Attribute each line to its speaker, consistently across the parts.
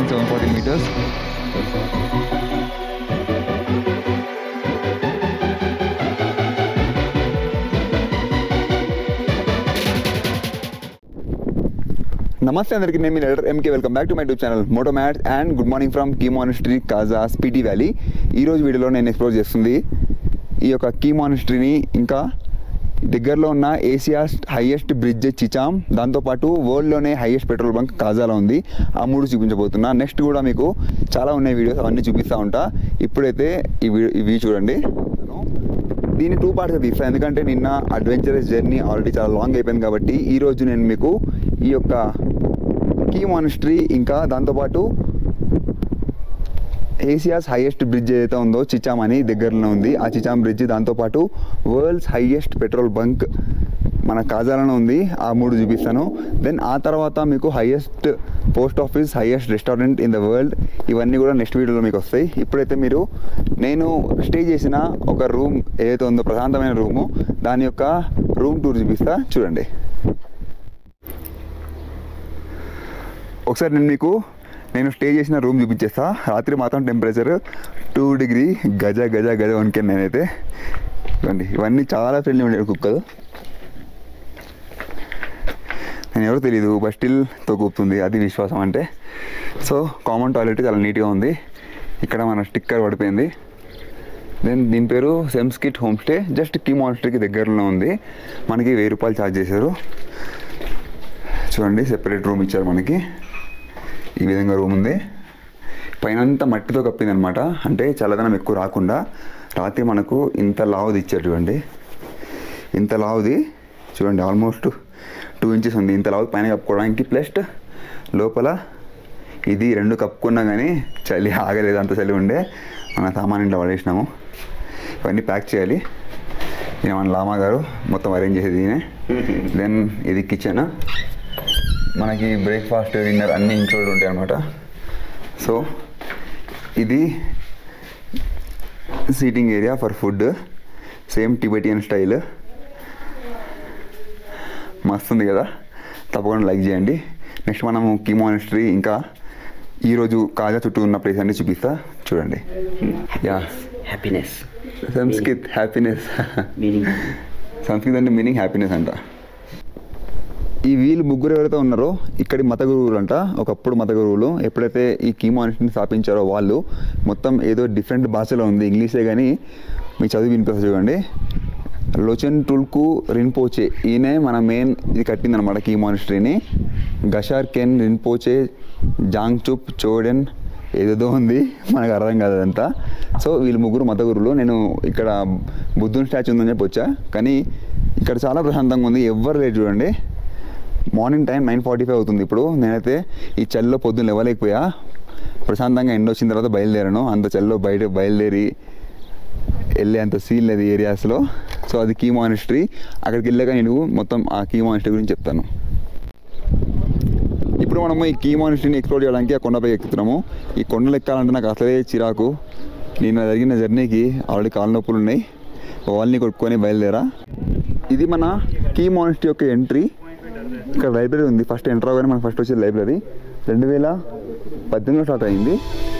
Speaker 1: seven forty metres నమస్తే అందరికీ నేను మీ leader MK welcome back to my YouTube channel moto mats and good morning from Key monastery Kaza Spiti valley ఈరోజు వీడియోలో నేను ఎక్స్ప్లోర్ చేస్తుంది ఈ యొక్క కీ మానిస్ట్రీని ఇంకా దగ్గరలో ఉన్న ఏసియాస్ హైయెస్ట్ బ్రిడ్జ్ చిచామ్ దాంతోపాటు వరల్డ్లోనే హైయెస్ట్ పెట్రోల్ బంక్ కాజాలో ఉంది ఆ మూడు చూపించబోతున్నా నెక్స్ట్ కూడా మీకు చాలా ఉన్నాయి వీడియోస్ అవన్నీ చూపిస్తూ ఉంటా ఇప్పుడైతే ఈ వీడియో ఇవి చూడండి దీన్ని టూ పార్ట్స్ తీస్తాను ఎందుకంటే నిన్న అడ్వెంచరస్ జర్నీ ఆల్రెడీ చాలా లాంగ్ అయిపోయింది కాబట్టి ఈ రోజు నేను మీకు ఈ యొక్క కీ మానిస్ట్రీ ఇంకా దాంతోపాటు ఏసియాస్ హైయెస్ట్ బ్రిడ్జ్ ఏదైతే ఉందో చిచామ్ అని దగ్గరలో ఉంది ఆ చిచామ్ బ్రిడ్జ్ దాంతోపాటు వరల్డ్స్ హైయెస్ట్ పెట్రోల్ బంక్ మన కాజాలలో ఉంది ఆ మూడు చూపిస్తాను దెన్ ఆ తర్వాత మీకు highest post office highest restaurant in the world ఇవన్నీ కూడా నెక్స్ట్ వీడియోలో మీకు వస్తాయి ఇప్పుడైతే మీరు నేను స్టే చేసిన ఒక రూమ్ ఏదైతే ఉందో ప్రశాంతమైన రూము దాని యొక్క రూమ్ టూర్ చూపిస్తా చూడండి ఒకసారి నేను మీకు నేను స్టే చేసిన రూమ్ చూపించేస్తా రాత్రి మాత్రం టెంపరేచర్ టూ డిగ్రీ గజ గజ గజ వణికాను నేనైతే ఇవ్వండి ఇవన్నీ చాలా ఫ్రెండ్లీ ఉండేవి కుక్కలు నేను ఎవరో తెలియదు బట్ స్టిల్ తొక్కుతుంది అది విశ్వాసం అంటే సో కామన్ టాయిలెట్ చాలా నీట్గా ఉంది ఇక్కడ మన స్టిక్కర్ పడిపోయింది దెన్ దీని పేరు సెమ్స్కిట్ హోమ్ స్టే జస్ట్ కీ మానిస్టర్కి దగ్గరలో ఉంది మనకి వెయ్యి రూపాయలు ఛార్జ్ చేశారు చూడండి సెపరేట్ రూమ్ ఇచ్చారు మనకి ఈ విధంగా రూమ్ ఉంది పైన అంతా మట్టితో కప్పింది అనమాట అంటే చల్లదనం ఎక్కువ రాకుండా రాత్రి మనకు ఇంత లావుది ఇచ్చారు చూడండి ఇంత లావుది చూడండి ఆల్మోస్ట్ టూ ఇంచెస్ ఉంది ఇంత లావు పైన కప్పుకోవడానికి ప్లస్ లోపల ఇది రెండు కప్పుకున్నా కానీ చలి ఆగలేదు అంత చలి ఉండే మన సామాన్ ఇంట్లో పడేసినాము ఇవన్నీ ప్యాక్ చేయాలి ఈయన మన లామా గారు మొత్తం అరేంజ్ చేసేది ఈయనే దెన్ ఇది కిచెన్ మనకి బ్రేక్ఫాస్ట్ డిన్నర్ అన్నీ ఇంక్లూడ్ ఉంటాయి అన్నమాట సో ఇది seating area for food same Tibetan style మస్తు ఉంది కదా తప్పకుండా లైక్ చేయండి నెక్స్ట్ మనము కీ మానిస్ట్రీ ఇంకా ఈరోజు కాజా చుట్టూ ఉన్న ప్లేస్ అన్ని చూపిస్తా చూడండి yeah
Speaker 2: happiness
Speaker 1: Sanskrit happiness
Speaker 2: meaning
Speaker 1: Sanskrit అంటే మీనింగ్ హ్యాపీనెస్ అంట ఈ వీళ్ళు ముగ్గురు ఎవరైతే ఉన్నారో ఇక్కడి మత గురువులు అంట ఒకప్పుడు మత గురువులు ఎప్పుడైతే ఈ కీమానిస్ట్ని స్థాపించారో వాళ్ళు మొత్తం ఏదో డిఫరెంట్ భాషలో ఉంది ఇంగ్లీషే కానీ మీ చదువు వినిపిస్తుంది చూడండి లోచెన్ టుల్కు రిన్పోచే ఈయనే మన మెయిన్ ఇది కట్టిందనమాట కీ మానిస్ట్రీని గషార్ కెన్ రిన్పోచే జాంగ్ చుప్ చోడెన్ ఏదేదో ఉంది మనకు అర్థం కాదు అదంతా సో వీళ్ళు ముగ్గురు మత గురువులు నేను ఇక్కడ బుద్ధుని స్టాచ్యూ ఉందని చెప్పి వచ్చా కానీ ఇక్కడ చాలా ప్రశాంతంగా ఉంది ఎవ్వరు లేరు చూడండి morning time nine forty five అవుతుంది ఇప్పుడు నేనైతే ఈ చలిలో పొద్దున్న లేవలేకపోయా ప్రశాంతంగా ఎండ వచ్చిన తర్వాత బయలుదేరాను అంత చలిలో బయట బయలుదేరి వెళ్ళే అంత సీన్ లేదు ఈ ఏరియాస్లో సో అది కీ మానిస్ట్రీ అక్కడికి వెళ్ళాక నేను మొత్తం ఆ కీ మానిస్ట్రీ గురించి చెప్తాను ఇప్పుడు మనము ఈ కీ మానిస్ట్రీని ఎక్స్ప్లోర్ చేయడానికి ఆ కొండపై ఎక్కుతున్నాము ఈ కొండలు ఎక్కాలంటే నాకు అసలే చిరాకు నేను జరిగిన జర్నీకి ఆల్రెడీ కాళ్ళ నొప్పులు ఉన్నాయి వాళ్ళని కొట్టుకొని బయలుదేరా ఇది మన కీ మానిస్ట్రీ యొక్క ఎంట్రీ ఇక్కడ లైబ్రరీ ఉంది ఫస్ట్ ఎంటర్ అవగానే మనకు ఫస్ట్ వచ్చేది లైబ్రరీ రెండు వేల పద్దెనిమిదిలో స్టార్ట్ అయింది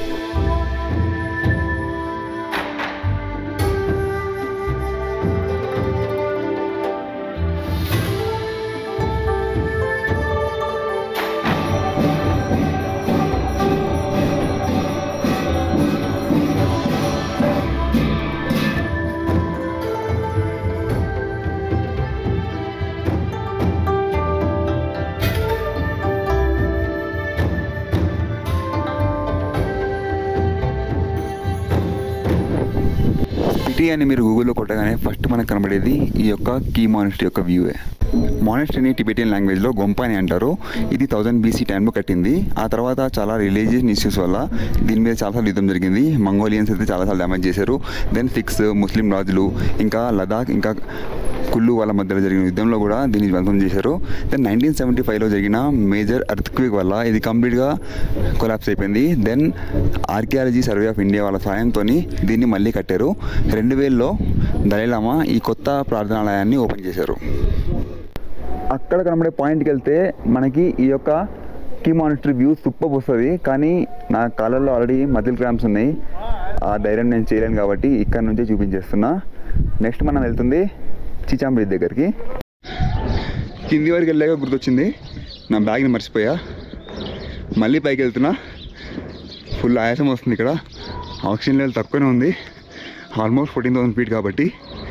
Speaker 1: సిటీ అని మీరు గూగుల్లో కొట్టగానే ఫస్ట్ మనకు కనబడేది ఈ యొక్క కీ మానిస్ట్రీ యొక్క వ్యూవే మానిస్ట్రీని టిబెటియన్ లాంగ్వేజ్లో గొంప అని అంటారు ఇది థౌజండ్ బీసీ టైంలో కట్టింది ఆ తర్వాత చాలా రిలీజియస్ ఇష్యూస్ వల్ల దీని మీద చాలాసార్లు యుద్ధం జరిగింది మంగోలియన్స్ అయితే చాలాసార్లు డ్యామేజ్ చేశారు దెన్ సిక్స్ ముస్లిం రాజులు ఇంకా లదాఖ్ ఇంకా కుళ్ళు వాళ్ళ మధ్యలో జరిగిన యుద్ధంలో కూడా దీన్ని ధ్వంసం చేశారు దెన్ నైన్టీన్ సెవెంటీ ఫైవ్లో జరిగిన మేజర్ అర్త్క్విక్ వల్ల ఇది కంప్లీట్గా కొలాప్స్ అయిపోయింది then archaeology survey of India వాళ్ళ సాయంతో దీన్ని మళ్ళీ కట్టారు రెండు వేలలో దళైలామా ఈ కొత్త ప్రార్థనాలయాన్ని ఓపెన్ చేశారు అక్కడ కనబడే పాయింట్కి వెళ్తే మనకి ఈ యొక్క కీ మానిటరీ వ్యూ సూపర్ వస్తుంది కానీ నా కాళ్ళల్లో ఆల్రెడీ మజిల్ క్రాంప్స్ ఉన్నాయి ఆ ధైర్యం నేను చేయలేను కాబట్టి ఇక్కడ నుంచే చూపించేస్తున్నా నెక్స్ట్ మనం వెళ్తుంది చిచాం బ్రిడ్జ్ దగ్గరికి కింది వరకు వెళ్ళాక గుర్తొచ్చింది నా బ్యాగ్ని మర్చిపోయా మళ్ళీ పైకి వెళ్తున్నా ఫుల్ ఆయాసం వస్తుంది ఇక్కడ ఆక్సిజన్ లెవెల్ తక్కువనే ఉంది ఆల్మోస్ట్ ఫోర్టీన్ థౌసండ్ ఫీట్ కాబట్టి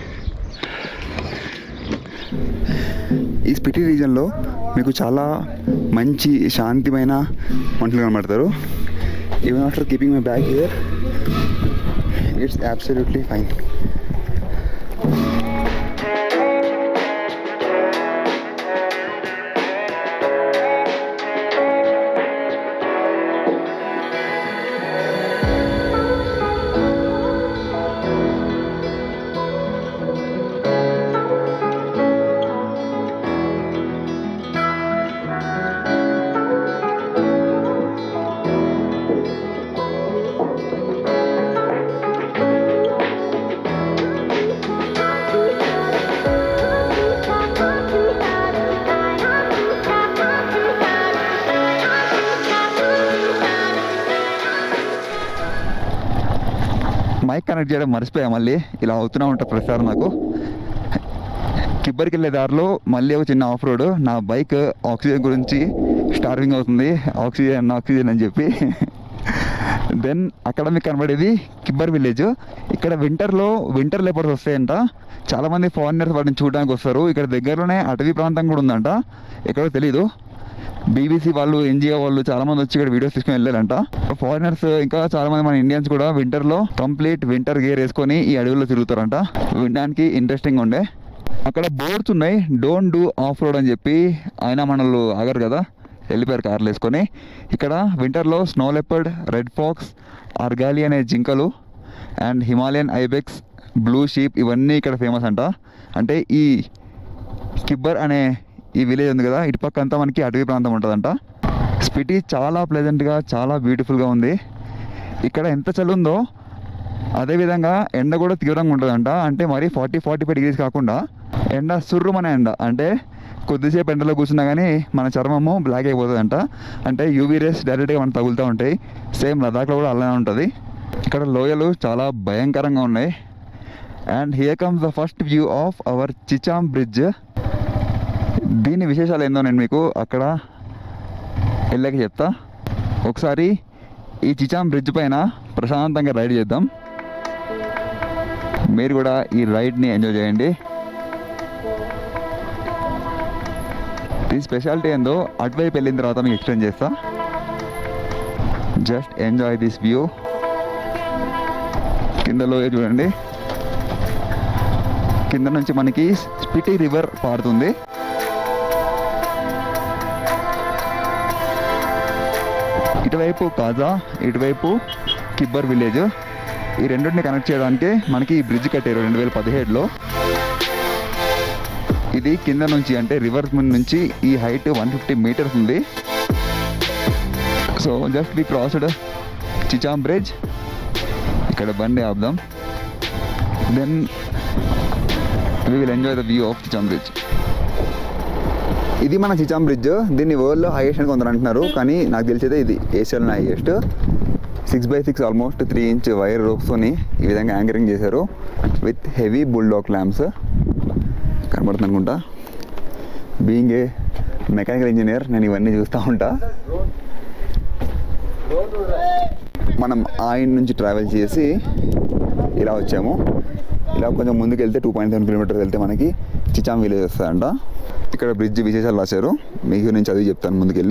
Speaker 1: ఈ స్పిటి రీజన్లో మీకు చాలా మంచి శాంతిమైన మనుషులు కనబడతారు even after keeping my bag here it's absolutely fine mike connect చేయడం మర్చిపోయా మళ్ళీ ఇలా అవుతూనే ఉంటుంది ప్రతిసారి నాకు కిబ్బరికి వెళ్ళే దారిలో మళ్ళీ ఒక చిన్న ఆఫ్ రోడ్ నా బైక్ ఆక్సిజన్ గురించి స్టార్వింగ్ అవుతుంది ఆక్సిజన్ ఆక్సిజన్ అని చెప్పి దెన్ అక్కడ మీకు కనబడేది కిబ్బర్ విలేజ్ ఇక్కడ వింటర్లో వింటర్ లేపర్స్ వస్తాయంట చాలామంది ఫారినర్స్ వాటిని చూడడానికి వస్తారు ఇక్కడ దగ్గరలోనే అటవీ ప్రాంతం కూడా ఉందంట ఎక్కడో తెలీదు బీబీసీ వాళ్ళు ఎన్జిఓ వాళ్ళు చాలా మంది వచ్చి ఇక్కడ వీడియోస్ తీసుకుని వెళ్ళారంట ఫారినర్స్ ఇంకా చాలా మంది మన ఇండియన్స్ కూడా వింటర్ లో కంప్లీట్ వింటర్ గేర్ వేసుకొని ఈ అడవిలో తిరుగుతారంట వినడానికి ఇంట్రెస్టింగ్ ఉండే అక్కడ బోర్డ్స్ ఉన్నాయి డోంట్ డూ ఆఫ్ రోడ్ అని చెప్పి ఆయన మనల్ని ఆగరు కదా వెళ్ళిపోయారు కార్లు వేసుకొని ఇక్కడ వింటర్లో snow leopard red fox argali అనే జింకలు and Himalayan ibex blue sheep ఇవన్నీ ఇక్కడ ఫేమస్ అంట అంటే ఈ కిబ్బర్ అనే ఈ విలేజ్ ఉంది కదా ఇటు పక్క అంతా మనకి అటవీ ప్రాంతం ఉంటుందంట స్పిటి చాలా ప్లెజెంట్గా చాలా బ్యూటిఫుల్గా ఉంది ఇక్కడ ఎంత చలి ఉందో అదేవిధంగా ఎండ కూడా తీవ్రంగా ఉంటుందంట అంటే మరీ ఫార్టీ ఫార్టీ ఫైవ్ డిగ్రీస్ కాకుండా ఎండ సుర్రుమనే ఎండ అంటే కొద్దిసేపు ఎండలో కూర్చున్నా కానీ మన చర్మము బ్లాక్ అయిపోతుందంట అంటే యూవీ రేస్ డైరెక్ట్గా మనకు తగులుతూ ఉంటాయి సేమ్ లదాఖ్లో కూడా అలానే ఉంటుంది ఇక్కడ లోయలు చాలా భయంకరంగా ఉన్నాయి and here comes the first view of our Chicham bridge దీని విశేషాలు ఏందో నేను మీకు అక్కడ వెళ్ళాక చెప్తా ఒకసారి ఈ చిచాం బ్రిడ్జ్ పైన ప్రశాంతంగా రైడ్ చేద్దాం మీరు కూడా ఈ రైడ్ని ఎంజాయ్ చేయండి ఈ స్పెషాలిటీ ఏందో అటువైపు వెళ్ళిన తర్వాత మీకు ఎక్స్ప్లెయిన్ చేస్తా జస్ట్ ఎంజాయ్ దిస్ వ్యూ కింద లోయ చూడండి కింద నుంచి మనకి స్పిటి రివర్ పారుతుంది ఇటువైపు కాజా ఇటువైపు కిబ్బర్ విలేజ్ ఈ రెండింటిని కనెక్ట్ చేయడానికి మనకి ఈ బ్రిడ్జ్ కట్టారు రెండు వేల పదిహేడులో ఇది కింద నుంచి అంటే రివర్ నుంచి ఈ హైట్ వన్ ఫిఫ్టీ మీటర్స్ ఉంది so just we crossed Chicham bridge ఇక్కడ బండి ఆపుదాం then we will enjoy the view of Chicham bridge ఇది మన చిచాం బ్రిడ్జ్ దీన్ని వరల్డ్లో హైయెస్ట్ అని కొందరు అంటున్నారు కానీ నాకు తెలిసేదే ఇది ఏషియాలోనే highest six by six almost three inch wire రోప్స్తోని ఈ విధంగా యాంకరింగ్ చేశారు విత్ హెవీ బుల్డాక్ ల్యాంప్స్ కనబడుతుంది అనుకుంటా బీయింగ్ ఏ మెకానికల్ ఇంజనీర్ నేను ఇవన్నీ చూస్తూ ఉంటా మనం ఆయన నుంచి ట్రావెల్ చేసి ఇలా వచ్చాము ఇలా కొంచెం ముందుకు వెళ్తే టూ పాయింట్ సెవెన్ కిలోమీటర్స్ వెళ్తే మనకి చిచాం విలేజ్ వస్తుందంట ఇక్కడ బ్రిడ్జ్ విశేషాలు రాశారు మీకు నేను చదివి చెప్తాను ముందుకెళ్ళి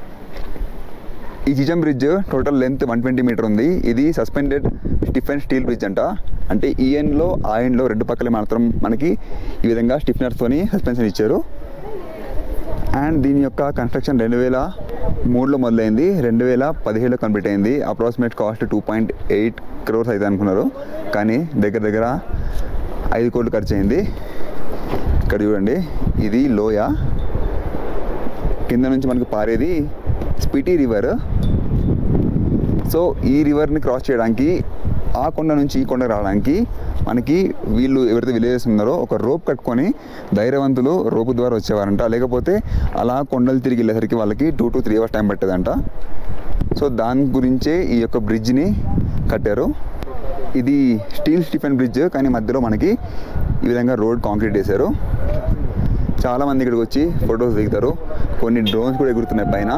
Speaker 1: ఈ Chicham bridge total length one twenty meter ఉంది ఇది సస్పెండెడ్ స్టిఫెన్ స్టీల్ బ్రిడ్జ్ అంట అంటే ఈ ఎండ్లో ఆ ఎండ్లో రెండు పక్కలే మాత్రం మనకి ఈ విధంగా స్టిఫ్నర్స్తోని సస్పెన్షన్ ఇచ్చారు అండ్ దీని యొక్క కన్స్ట్రక్షన్ రెండు వేల మూడులో మొదలైంది రెండు వేల పదిహేడులో కంప్లీట్ అయింది approximate cost two point eight crores అయితే అనుకున్నారు కానీ దగ్గర దగ్గర ఐదు కోట్లు ఖర్చు అయింది ఇక్కడ చూడండి ఇది లోయ కింద నుంచి మనకి పారేది స్పిటి రివర్ సో ఈ రివర్ని క్రాస్ చేయడానికి ఆ కొండ నుంచి ఈ కొండ రావడానికి మనకి వీళ్ళు ఎవరైతే విలేజెస్ ఉన్నారో ఒక రోప్ కట్టుకొని ధైర్యవంతులు రోపు ద్వారా వచ్చేవారంట లేకపోతే అలా కొండలు తిరిగి వెళ్ళేసరికి వాళ్ళకి two to three hours time పట్టేదంట సో దాని గురించే ఈ యొక్క బ్రిడ్జ్ని కట్టారు ఇది స్టీల్ స్టిఫెన్ బ్రిడ్జ్ కానీ మధ్యలో మనకి ఈ విధంగా రోడ్ కాంక్రీట్ వేశారు చాలామంది ఇక్కడికి వచ్చి ఫొటోస్ దిగుతారు కొన్ని డ్రోన్స్ కూడా ఎగురుతున్నాయి పైన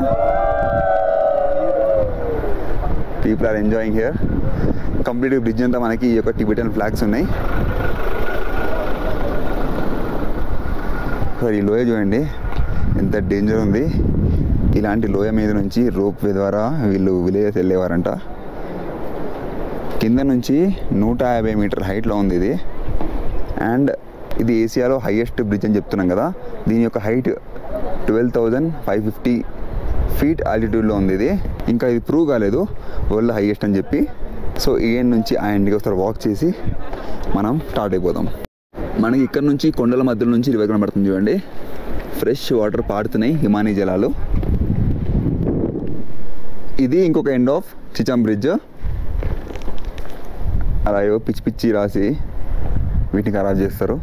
Speaker 1: people are enjoying here complete bridge అంతా మనకి ఈ యొక్క టిబెటన్ ఫ్లాగ్స్ ఉన్నాయి సార్ ఈ లోయ చూడండి ఎంత డేంజర్ ఉంది ఇలాంటి లోయ మీద నుంచి రోప్ వే ద్వారా వీళ్ళు విలేజెస్ వెళ్ళేవారంట కింద నుంచి నూట యాభై మీటర్ హైట్లో ఉంది ఇది అండ్ ఇది ఏసియాలో హైయెస్ట్ బ్రిడ్జ్ అని చెప్తున్నాం కదా దీని యొక్క height twelve thousand five fifty feet ఆల్టిట్యూడ్లో ఉంది ఇది ఇంకా ఇది ప్రూవ్ కాలేదు వరల్డ్ హైయెస్ట్ అని చెప్పి సో ఈ ఎండ్ నుంచి ఆ ఎండ్కి ఒకసారి వాక్ చేసి మనం స్టార్ట్ అయిపోదాం మనకి ఇక్కడ నుంచి కొండల మధ్యలో నుంచి రివర్ కనబడుతుంది చూడండి ఫ్రెష్ వాటర్ పాడుతున్నాయి హిమానీ జలాలు ఇది ఇంకొక ఎండ్ ఆఫ్ చిచాం బ్రిడ్జ్ అలా ఏవో పిచ్చి పిచ్చి రాసి వీటిని ఖరాబ్ చేస్తారు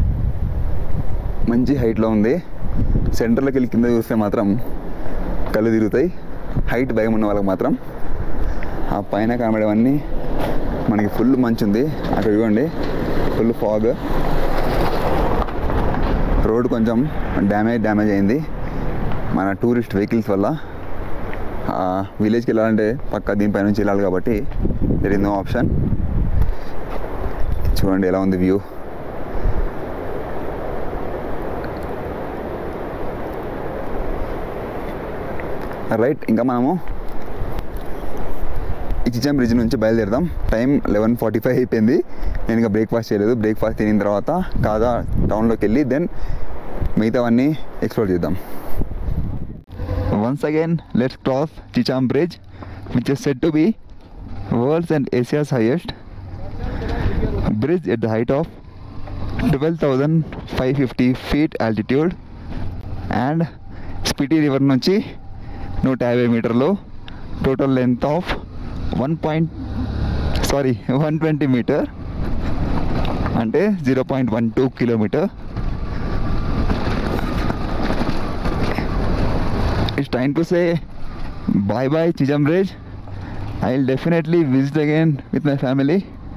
Speaker 1: మంచి హైట్లో ఉంది సెంటర్లోకి వెళ్ళి కింద చూస్తే మాత్రం కళ్ళు తిరుగుతాయి హైట్ భయం ఉన్న వాళ్ళకి మాత్రం ఆ పైన కనబడేవన్నీ మనకి ఫుల్ మంచు ఉంది అక్కడ చూడండి ఫుల్ ఫాగ్ రోడ్ కొంచెం డ్యామేజ్ డ్యామేజ్ అయింది మన టూరిస్ట్ వెహికల్స్ వల్ల విలేజ్కి వెళ్ళాలంటే పక్క దీనిపై నుంచి వెళ్ళాలి కాబట్టి దెర్ ఇస్ నో ఆప్షన్ చూడండి ఎలా ఉంది వ్యూ రైట్ ఇంకా మనము ఈ చిచ్చం బ్రిడ్జ్ నుంచి బయలుదేరదాం టైం లెవెన్ ఫార్టీ ఫైవ్ అయిపోయింది నేను ఇంకా బ్రేక్ఫాస్ట్ చేయలేదు బ్రేక్ఫాస్ట్ తినిన తర్వాత కాదా టౌన్లోకి వెళ్ళి దెన్ మిగతావన్నీ ఎక్స్ప్లోర్ చేద్దాం once again let's cross Chicham bridge which is set to be world's and Asia's highest bridge at the height of 12,550 feet altitude and Spiti river నుంచి నూట యాభై మీటర్లు total length of one point sorry one twenty meter అంటే zero point one two kilometer it's time to say bye bye Chicham bridge I will definitely visit again with my family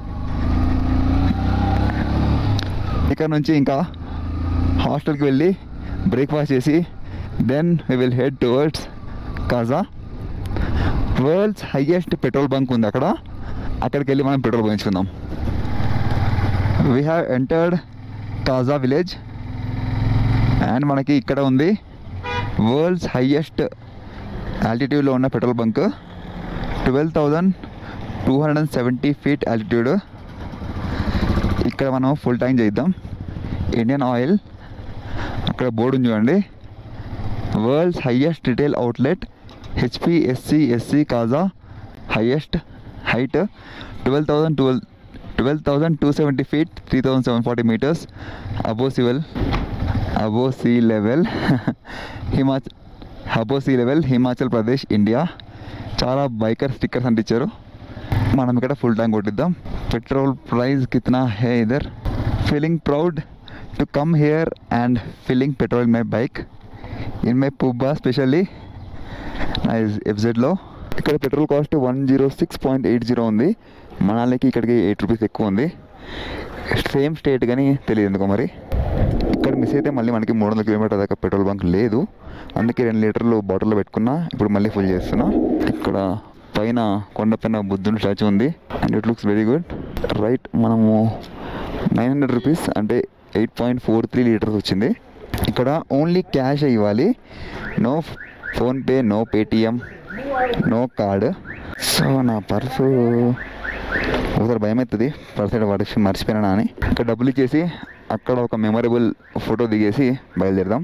Speaker 1: ఇక్కడ నుంచి ఇంకా హాస్టల్కి వెళ్ళి బ్రేక్ఫాస్ట్ చేసి then we will head towards Kaza world's highest petrol bunk ఉంది అక్కడ అక్కడికి వెళ్ళి మనం పెట్రోల్ పోయించుకుందాం we have entered Kaza village and మనకి ఇక్కడ ఉంది వరల్డ్స్ హైయెస్ట్ ఆల్టిట్యూడ్లో ఉన్న petrol bunk twelve thousand two hundred and seventy feet altitude ఇక్కడ మనం ఫుల్ ట్యాంక్ చేద్దాం ఇండియన్ ఆయిల్ అక్కడ బోర్డు ఉంది చూడండి world's highest retail outlet HPSC SC Kaza highest height twelve thousand twelve twelve thousand two seventy feet three thousand seven forty meters above sea level above sea level Himachal above sea level Himachal Pradesh India చాలా biker stickers అంటించారు మనం ఇక్కడ full tank కొట్టిద్దాం petrol price కిतना है इधर feeling proud to come here and filling petrol in my bike in my పుబ్బా specially నా ఎఫ్జెడ్లో ఇక్కడ petrol cost one zero six point eight zero ఉంది మనాలికి ఇక్కడికి ఎయిట్ రూపీస్ ఎక్కువ ఉంది సేమ్ స్టేట్ కానీ తెలియదు ఎందుకో మరి ఇక్కడ మిస్ అయితే మళ్ళీ మనకి మూడు వందల కిలోమీటర్ దాకా పెట్రోల్ బంక్ లేదు అందుకే రెండు లీటర్లు బాటిల్లో పెట్టుకున్నా ఇప్పుడు మళ్ళీ ఫుల్ చేస్తున్నా ఇక్కడ పైన కొండపైన బుద్ధుని స్టాచ్యూ ఉంది and it looks very good right మనము నైన్ హండ్రెడ్ రూపీస్ అంటే eight point four three liters వచ్చింది ఇక్కడ ఓన్లీ క్యాష్ ఇవ్వాలి no PhonePe no Paytm no card so నా పర్సు ఒకసారి భయం అవుతుంది పర్స్ అయితే పడిచి మర్చిపోయినా అని ఇక్కడ డబ్బులు ఇచ్చేసి అక్కడ ఒక మెమొరబుల్ ఫోటో దిగేసి బయలుదేరదాం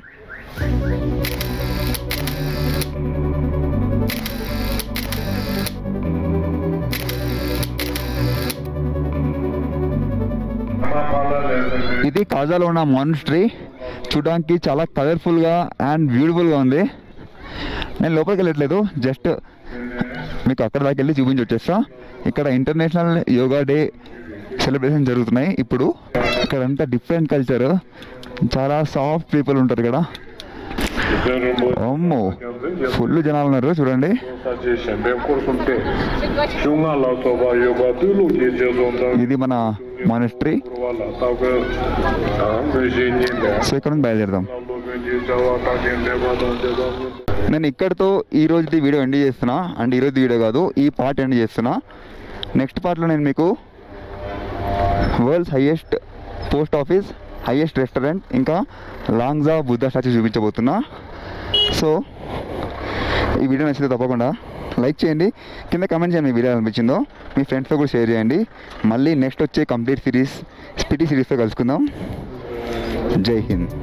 Speaker 1: ఇది కాజాలో ఉన్న మానిస్ట్రీ చూడడానికి చాలా కలర్ఫుల్గా అండ్ బ్యూటిఫుల్గా ఉంది నేను లోపలికి వెళ్ళట్లేదు జస్ట్ మీకు అక్కడ దాకా వెళ్ళి చూపించి వచ్చేస్తా ఇక్కడ ఇంటర్నేషనల్ యోగా డే సెలబ్రేషన్ జరుగుతున్నాయి ఇప్పుడు ఇక్కడ అంతా డిఫరెంట్ కల్చర్ చాలా సాఫ్ట్ పీపుల్ ఉంటారు ఇక్కడ అమ్మో ఫుల్ జనాలు ఉన్నారు చూడండి
Speaker 2: 大街前边或者说对，熊啊老早吧有个对路节节中的，
Speaker 1: ఇది మన మానిస్ట్రీ
Speaker 2: 完了大概啊没些年的，
Speaker 1: సో ఇక్కడ నుంచి బయలుదేరదాం
Speaker 2: 那路边的在往大街边吧当街当。
Speaker 1: నేను ఇక్కడితో ఈ రోజుది వీడియో ఎండ్ చేస్తున్నా అండ్ ఈ రోజు వీడియో కాదు ఈ పార్ట్ ఎండ్ చేస్తున్నా నెక్స్ట్ పార్ట్లో నేను మీకు world's highest post office highest restaurant ఇంకా లాంగ్జా బుద్ధ స్టాచ్యూ చూపించబోతున్నా సో ఈ వీడియో నచ్చితే తప్పకుండా లైక్ చేయండి కింద కమెంట్ చేయండి మీ వీడియో ఎలా అనిపించిందో మీ ఫ్రెండ్స్తో కూడా షేర్ చేయండి మళ్ళీ నెక్స్ట్ వచ్చే కంప్లీట్ సిరీస్ స్పిటీ సిరీస్తో కలుసుకుందాం జై Hind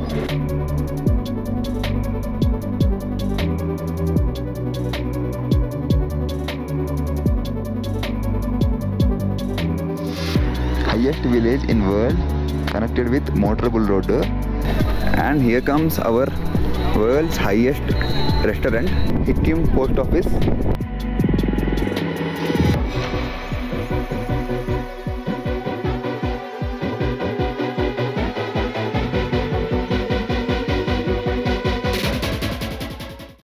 Speaker 1: highest village in world connected with motorable road and here comes our world's highest restaurant Hikkim post office